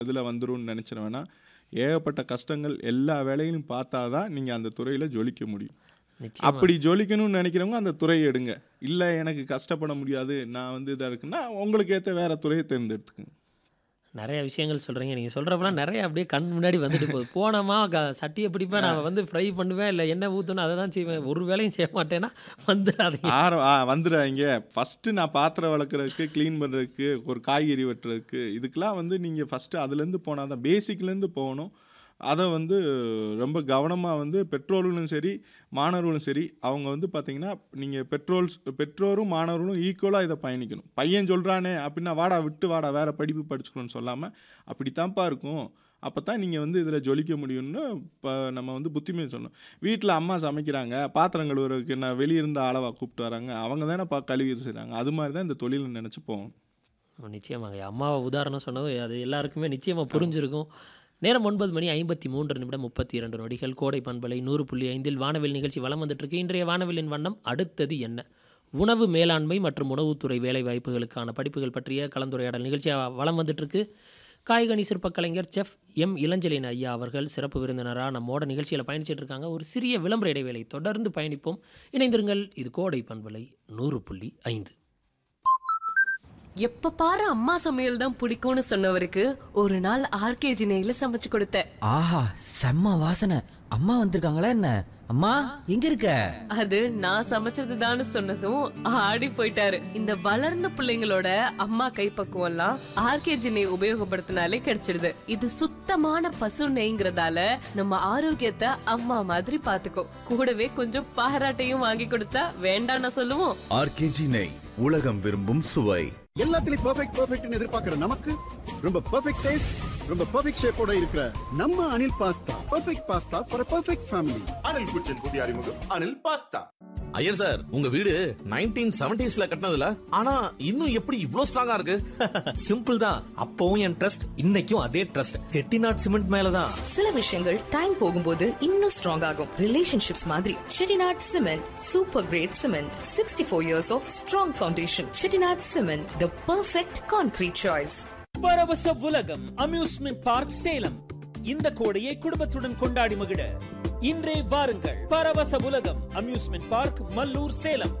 இதில் வந்துரும்னு நினச்சிட வேணாம் ஏகப்பட்ட கஷ்டங்கள் எல்லா வேலைகளையும் பார்த்தா தான் நீங்கள் அந்த துறையில் ஜொலிக்க முடியும் நிச்சயமா அப்படி ஜொலிக்கணும்னு நினைக்கிறவங்க அந்த துறையை எடுங்க இல்லை எனக்கு கஷ்டப்பட முடியாது நான் வந்து இதாக இருக்குன்னா உங்களுக்கு ஏற்ற வேற துறையை தேர்ந்தெடுத்துக்குங்க நிறைய விஷயங்கள் சொல்கிறீங்க நீங்கள் சொல்கிறப்பெல்லாம் நிறைய அப்படியே கண் முன்னாடி வந்துட்டு போகுது போனோமா க சட்டியை பிடிப்பேன் நான் வந்து ஃப்ரை பண்ணுவேன் இல்லை எண்ணெய் ஊற்றணும் அதை தான் செய்வேன் ஒரு வேலையும் செய்ய மாட்டேன்னா வந்துடாதீங்க ஆரம் ஆ வந்துடுறாங்க ஃபஸ்ட்டு நான் பாத்திரம் வளர்க்குறதுக்கு க்ளீன் பண்ணுறதுக்கு ஒரு காய்கறி வெட்டுறதுக்கு இதுக்கெலாம் வந்து நீங்கள் ஃபஸ்ட்டு அதுலேருந்து போனால் தான் பேசிக்லேருந்து போகணும் அதை வந்து ரொம்ப கவனமாக வந்து பெற்றோர்களும் சரி மாணவர்களும் சரி அவங்க வந்து பார்த்தீங்கன்னா நீங்கள் பெட்ரோல்ஸ் பெற்றோரும் மாணவர்களும் ஈக்குவலாக இதை பயணிக்கணும் பையன் சொல்கிறானே அப்படின்னா வாடா விட்டு வாடா வேறு படிப்பு படிச்சுக்கணும்னு சொல்லாமல் அப்படித்தான்ப்பா இருக்கும் அப்போ தான் நீங்கள் வந்து இதில் ஜொலிக்க முடியும்னு இப்போ நம்ம வந்து புத்திமே சொல்லணும் வீட்டில் அம்மா சமைக்கிறாங்க பாத்திரம் கழுவுறதுக்கு நான் வெளியிருந்த அளவாக கூப்பிட்டு வராங்க அவங்க தானே பா கழுவி செய்கிறாங்க அது மாதிரி தான் இந்த தொழிலை நினச்சி போகணும் நிச்சயமாங்க அம்மாவை உதாரணம் சொன்னதும் அது எல்லாருக்குமே நிச்சயமாக புரிஞ்சிருக்கும் நேரம் ஒன்பது மணி ஐம்பத்தி மூன்று நிமிடம் முப்பத்தி இரண்டு நொடிகள் கோடை பண்பலை நூறு புள்ளி ஐந்தில் வானவில் நிகழ்ச்சி வலம் வந்துட்டுருக்கு இன்றைய வானவிலின் வண்ணம் அடுத்தது என்ன உணவு மேலாண்மை மற்றும் உணவுத்துறை வேலை வாய்ப்புகளுக்கான படிப்புகள் பற்றிய கலந்துரையாடல் நிகழ்ச்சியாக வலம் வந்துட்டுருக்கு காய்கனி சிற்பக் கலைஞர் செஃப் எம் இளஞ்சலின் ஐயா அவர்கள் சிறப்பு விருந்தினராக நம்மோட நிகழ்ச்சியில் பயணிச்சிட்டு இருக்காங்க ஒரு சிறிய விளம்பர இடைவேளை தொடர்ந்து பயணிப்போம் இணைந்திருங்கள் இது கோடை பண்பலை நூறு புள்ளி ஐந்து எப்ப பாரு அம்மா சமையல் தான் பிடிக்கும்னு சொன்னவருக்கு ஒரு நாள் ஆர்கேஜி நெய்ல சமைச்சு கொடுத்தேன் ஆஹா செம்ம வாசனை அம்மா வந்திருக்காங்களா என்ன அம்மா எங்க இருக்க அது நான் சமைச்சதுதான்னு சொன்னதும் ஆடி போயிட்டாரு இந்த வளர்ந்த பிள்ளைங்களோட அம்மா கைப்பக்குவம் எல்லாம் ஆர்கேஜி நெய் உபயோகப்படுத்தினாலே கிடைச்சிடுது இது சுத்தமான பசு நெய்ங்கிறதால நம்ம ஆரோக்கியத்தை அம்மா மாதிரி பாத்துக்கோ கூடவே கொஞ்சம் பாராட்டையும் வாங்கி கொடுத்தா வேண்டாம்னு சொல்லுவோம் ஆர்கேஜி நெய் உலகம் விரும்பும் சுவை எல்லாத்துலயும் பெர்ஃபெக்ட் பெர்ஃபெக்ட்னு எதிர்பார்க்கிற நமக்கு ரொம்ப பெர்ஃபெக்ட் டேஸ்ட் ரொம்ப பெர்ஃபெக்ட் ஷேப்போட இருக்கிற நம்ம Anil pasta perfect pasta for perfect family Anil kitchen புதிய அறிமுகம் அனில் பாஸ்தா ஐயர் சார் உங்க வீடு நைன்டீன் செவன்டிஸ்ல கட்டினதுல ஆனா இன்னும் எப்படி இவ்ளோ ஸ்ட்ராங்கா இருக்கு சிம்பிள் தான் அப்பவும் என் ட்ரஸ்ட் இன்னைக்கும் அதே ட்ரஸ்ட் செட்டிநாட் சிமெண்ட் மேலதான் சில விஷயங்கள் டைம் போகும்போது இன்னும் ஸ்ட்ராங் ஆகும் ரிலேஷன்ஷிப்ஸ் மாதிரி Chettinad cement super great cement sixty four years of strong foundation Chettinad cement the perfect concrete choice பரவச உலகம் அம்யூஸ்மெண்ட் பார்க் சேலம் இந்த கோடையை குடும்பத்துடன் கொண்டாடி மகிழ இன்றே வாருங்கள் பரவச உலகம் அம்யூஸ்மெண்ட் பார்க் மல்லூர் சேலம்